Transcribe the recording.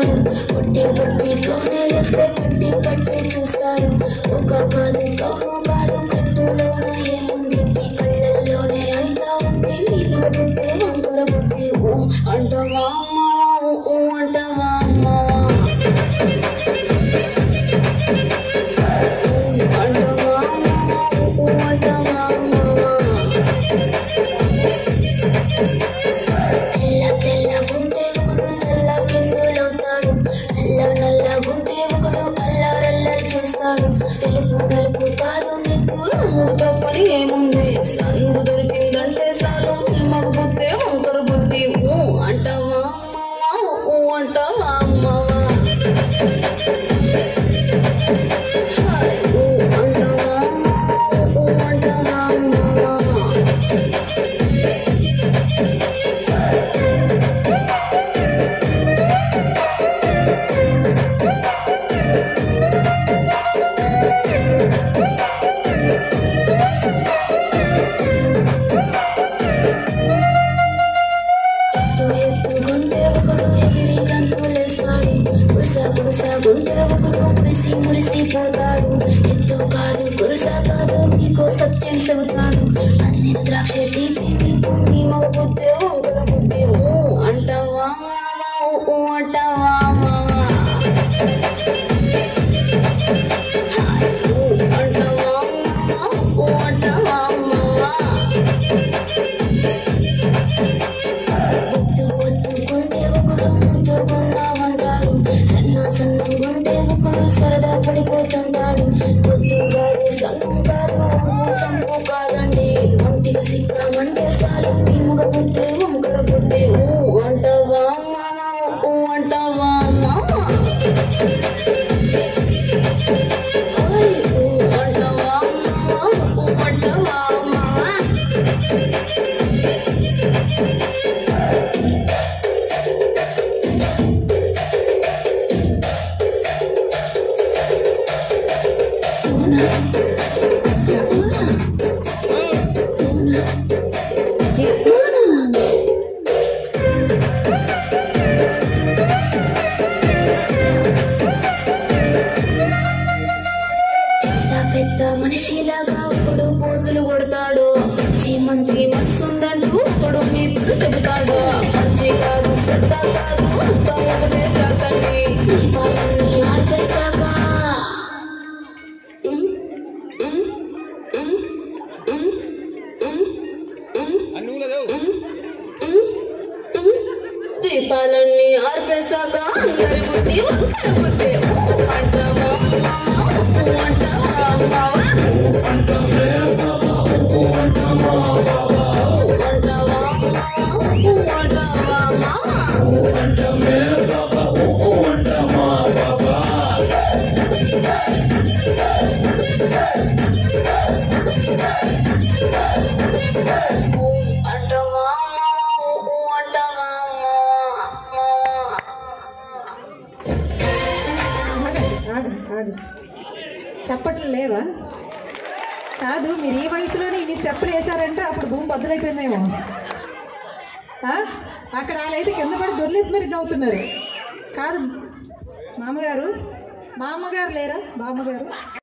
చూస్తారు పొట్టి పొట్టి కౌనేస్తే పట్టి పట్టి చూస్తారు ఒక కాదు కౌను కాదు కట్టులోన ఏముంది మీ కళ్ళల్లోనే అంతా ఉంది నీళ్ళు పుట్టి వంకర పుట్టి ఊ అంటవా అమ్మవా ఊ అంటవా అమ్మవా ఊ అంటవా అమ్మవా ఊ అంటవా అమ్మవా తెల్ల తెల్ల గుంటే ఒకడు తెల్ల కిందులవుతాడు నల్ల నల్ల గుంటే ఒకడు అల్లరల్లరి చేస్తాడు తెలుపు నలుపు కాదు నీకు రంగుతో పని ఏముంది సందు దొరికిందంటే చాలు నీ మగ బుద్ధి వంకర బుద్ధి ఊ అంటావా అమ్మవా ఊ అంటావా అమ్మవా హాయ్ ఊ అంటావా అమ్మవా ఊ అంటావా అమ్మవా ఎత్తు ఎత్తు గుండె ఒకడు ఎగిరి గంతులేస్తాడు కురుస కురుస గుండె ఒకడు మురిసి మురిసిపోతాడు ఎత్తు కాదు కురుస కాదు నీకో సత్యం చెబుతాను అందిన ద్రాక్ష తీపి నీకు నీ మగ బుద్ధి వంకర బుద్ధి ఊ అంటావా మావా ఊ అంటావా మావా హాయ్ ఊ అంటావా మావా ఊ అంటావా మావా పొద్దు పొద్దుకుంటే ఒకడు ముద్దుకున్నామంటాడు సన్న సన్నం గుంటే ఒకడు సరదా పడిపోతుంటాడు పొద్దు కాదు సన్నం కాదు ఉప్పు సంపు కాదండి ఒంటిగా సిక్కామంటే చాలు నీ ముగ బుద్ధి వంకర బుద్ధి ఊ అంటావా మామా ఊ అంటావా మామా ఓయ్ ఊ అంటావా మామా ఊ అంటావా మామా పెద్ద పెద్ద మనిషిలాగా ఒకడు పోజులు కొడతాడు మంచి మంచి మనసుందంటూ ఒకడు నీతులు చెబుతాడు మంచి కాదు చెడ్డ కాదు అంతా ఒకటే జాతండి దీపాలన్నీ ఆర్పేశాక ఉమ్, ఉమ్, ఉమ్, ఉమ్, ఉమ్, ఉమ్, ఉమ్, ఉమ్, ఉమ్. దీపాలన్నీ ఆర్పేశాక అందరి బుద్ధి వంకర బుద్ధి ఊ అంటావా మావా, ఊ అంటావా మావా? ఊ అంటావా మావా, ఊ అంటావా మావా? ఊ అంటావా మావా, ఊ అంటావా మావా, మావా? ఆగండి ఆగండి ఆగండి చప్పట్లు లేవా కాదు మీరు ఈ వయసులోనే ఇన్ని స్టెప్పులు వేసారంటే అప్పుడు భూమి బద్దలైపోయిందేమో ఆ? అక్కడ వాళ్ళైతే కింద పడి దొర్లేసి మరి నవ్వుతున్నారు కాదు మామగారు మా అమ్మగారు లేరా బామ్మగారు